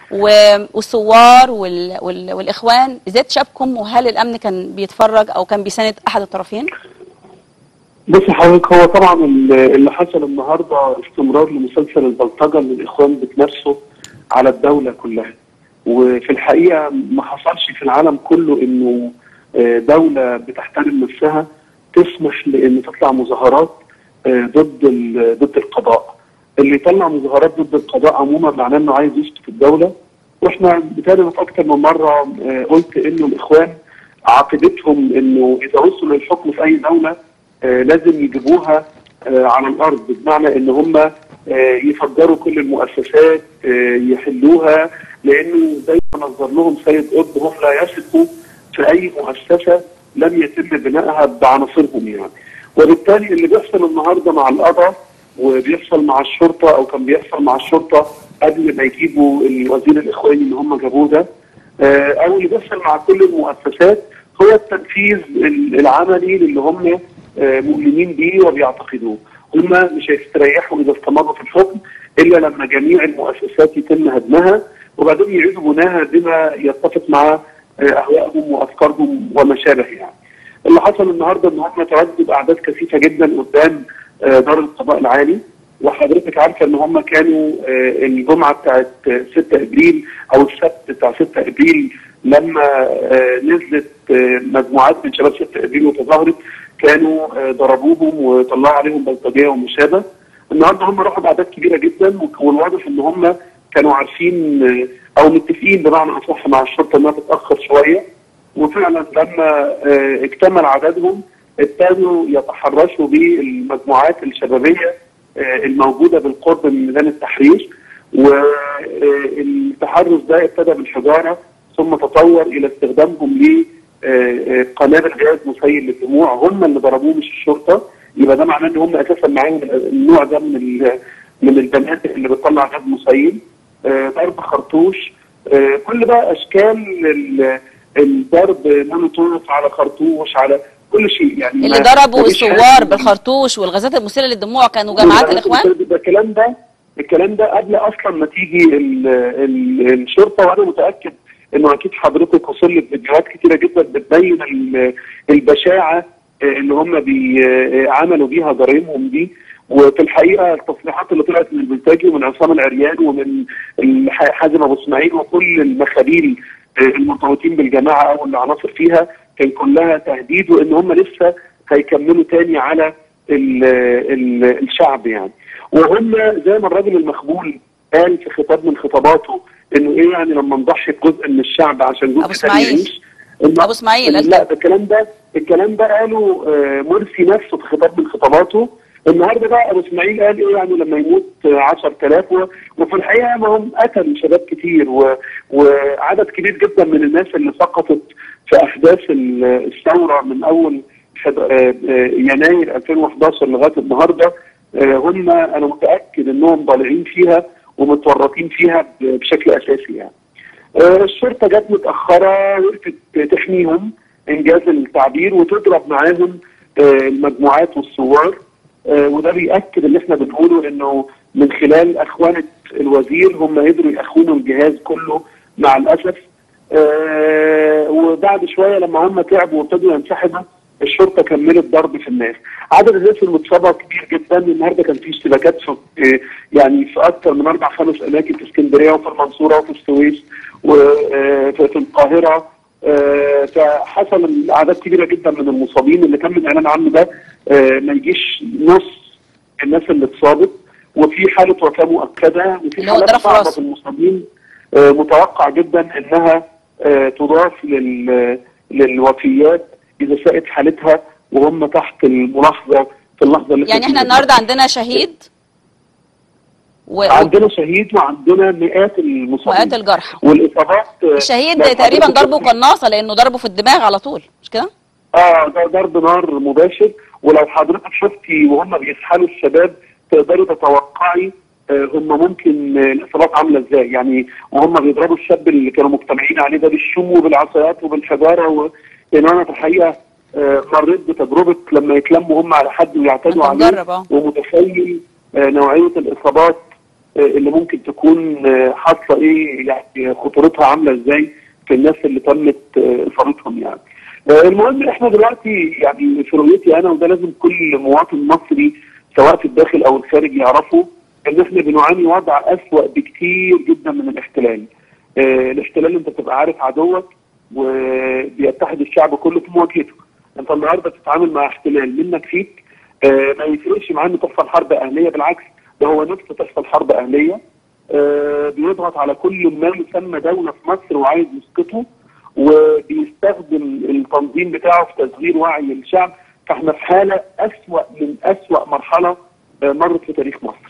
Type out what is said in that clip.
و- والثوار وال... وال... والاخوان ازاي تشابكم وهل الامن كان بيتفرج او كان بيساند احد الطرفين بص حضرتك هو طبعا ال- اللي حصل النهارده استمرار لمسلسل البلطجه اللي الاخوان بتمارسه على الدوله كلها وفي الحقيقه ما حصلش في العالم كله انه آه، دوله بتحترم نفسها تسمح لان تطلع مظاهرات آه، ضد ال- ضد القضاء اللي يطلع مظاهرات ضد القضاء عموما معناه انه عايز يشتم الدوله واحنا بالتالي في اكثر من مره آه، قلت انه الاخوان عاقبتهم انه اذا وصلوا للحكم في اي دوله آه، لازم يجيبوها آه، على الارض بمعنى ان هم آه، يفجروا كل المؤسسات آه، يحلوها لانه زي ما نظر لهم سيد قطب هم لا يثقوا في اي مؤسسه لم يتم بنائها بعناصرهم يعني وبالتالي اللي بيحصل النهارده مع القضاء وبيحصل مع الشرطه او كان بيحصل مع الشرطه قبل ما يجيبوا الوزير الاخواني اللي هم جابوه ده آه، او اللي بيحصل مع كل المؤسسات هو التنفيذ ال- العملي للي هم آه، مؤمنين بيه وبيعتقدوه هم مش هيستريحوا اذا استمروا في الحكم الا لما جميع المؤسسات يتم هدمها وبعدين يعيدوا بناها بما يتفق مع آه، اهوائهم وافكارهم وما شابه يعني. اللي حصل النهارده ان هم تردد اعداد كثيفه جدا قدام آه، دار القضاء العالي وحضرتك عارفه ان هم كانوا آه، الجمعه بتاعت آه، 6 ابريل او السبت بتاع 6 ابريل لما آه، نزلت آه، مجموعات من شباب 6 ابريل وتظاهرت كانوا آه، ضربوهم وطلعوا عليهم بلطجيه وما شابه. النهارده هم راحوا باعداد كبيره جدا والواضح ان هم كانوا عارفين آه، او متفقين بمعنى اصح مع الشرطه انها تتاخر شويه وفعلا لما آه، اكتمل عددهم ابتدوا يتحرشوا بالمجموعات الشبابيه آه، الموجوده بالقرب من ميدان التحرير والتحرش ده ابتدى بالحجاره ثم تطور الى استخدامهم ل آه، آه، قنابل غاز مسيل للدموع هم اللي ضربوه مش الشرطه يبقى ده معناه ان هم اساسا معاهم النوع ده من ال- من البنات اللي بتطلع غاز مسيل آه، ضرب خرطوش آه، كل بقى اشكال ال- الضرب مونوتوف على خرطوش على كل شيء يعني اللي ما- ضربوا مفيش الثوار حاجة- بالخرطوش والغازات المسيله للدموع كانوا جماعات الاخوان ده الكلام ده الكلام ده قبل اصلا ما تيجي ال ال الشرطه وانا متاكد انه اكيد حضرتك وصل لك فيديوهات كتيره جدا بتبين ال- البشاعه اللي هم بيعملوا بيها جرائمهم دي وفي الحقيقه التصريحات اللي طلعت من البلتاجي ومن عصام العريان ومن الح- حازم ابو اسماعيل وكل المخابيل المرتبطين بالجماعه او العناصر فيها كان كلها تهديد وان هم لسه هيكملوا تاني على ال ال الشعب يعني وهم زي ما الراجل المخبول قال في خطاب من خطاباته انه ايه يعني لما نضحي بجزء من الشعب عشان جزء أبو تاني إسماعيل. يعيش إن- أبو إسماعيل قال لا كده. ده الكلام ده الكلام ده قاله آه، مرسي نفسه في خطاب من خطاباته النهارده بقى ابو اسماعيل قال ايه يعني لما يموت آه، 10000 و- وفي الحقيقه ما هم قتلوا شباب كتير و... وعدد كبير جدا من الناس اللي سقطت في احداث ال- الثوره من اول حد- آه، آه، يناير 2011 لغايه النهارده آه، هم انا متاكد انهم ضالعين فيها ومتورطين فيها ب- بشكل اساسي يعني. آه، الشرطه جت متاخره وقفت تحميهم انجاز التعبير وتضرب معاهم آه، المجموعات والثوار آه، وده بيأكد اللي احنا بنقوله انه من خلال اخوانه الوزير هم قدروا يأخونوا الجهاز كله مع الاسف آه، وبعد شويه لما هم تعبوا وابتدوا ينسحبوا الشرطه كملت ضرب في الناس. عدد الناس المتصابه كبير جدا النهارده كان في اشتباكات في آه، يعني في اكثر من اربع خمس اماكن في اسكندريه وفي المنصوره وفي السويس وفي في القاهره آه، فحصل اعداد كبيره جدا من المصابين اللي تم الاعلان عنه ده آه، ما يجيش نص الناس اللي اتصابت وفي حاله وفاه مؤكده وفي اللي هو حالات ضرب في صعبه راسه. في المصابين آه، متوقع جدا انها آه، تضاف لل للوفيات اذا ساءت حالتها وهم تحت الملاحظه في اللحظه اللي يعني احنا فيها. النهارده عندنا شهيد و... عندنا شهيد وعندنا مئات المصابين ومئات الجرحى والاصابات آه، الشهيد لو تقريبا حضرتك ضربه شفتي- قناصه لانه ضربه في الدماغ على طول مش كده؟ اه ده ضرب نار مباشر ولو حضرتك شفتي وهم بيسحلوا الشباب تقدري تتوقعي آه، هم ممكن آه، الاصابات عامله ازاي يعني وهم بيضربوا الشاب اللي كانوا مجتمعين عليه ده بالشوم وبالعصايات وبالحجاره و... يعني انا في الحقيقه آه، مريت بتجربه لما يتلموا هم على حد ويعتدوا أنت عليه مجرب، آه. ومتخيل آه، نوعيه الاصابات آه، اللي ممكن تكون آه، حاصله ايه يعني خطورتها عامله ازاي في الناس اللي تمت آه، اثارتهم يعني. آه، المهم احنا دلوقتي يعني في رؤيتي انا وده لازم كل مواطن مصري سواء في الداخل او الخارج يعرفه ان احنا بنعاني وضع اسوأ بكتير جدا من الاحتلال. آه، الاحتلال انت بتبقى عارف عدوك وبيتحد الشعب كله في مواجهته. انت النهارده بتتعامل مع احتلال منك فيك آه، ما يفرقش معاه ان تحصل حرب اهليه بالعكس ده هو نفسه تحصل حرب اهليه آه، بيضغط على كل ما يسمى دوله في مصر وعايز يسقطه وبيستخدم التنظيم بتاعه في تشغيل وعي الشعب فاحنا في حاله اسوأ من اسوأ مرحله آه، مرت في تاريخ مصر.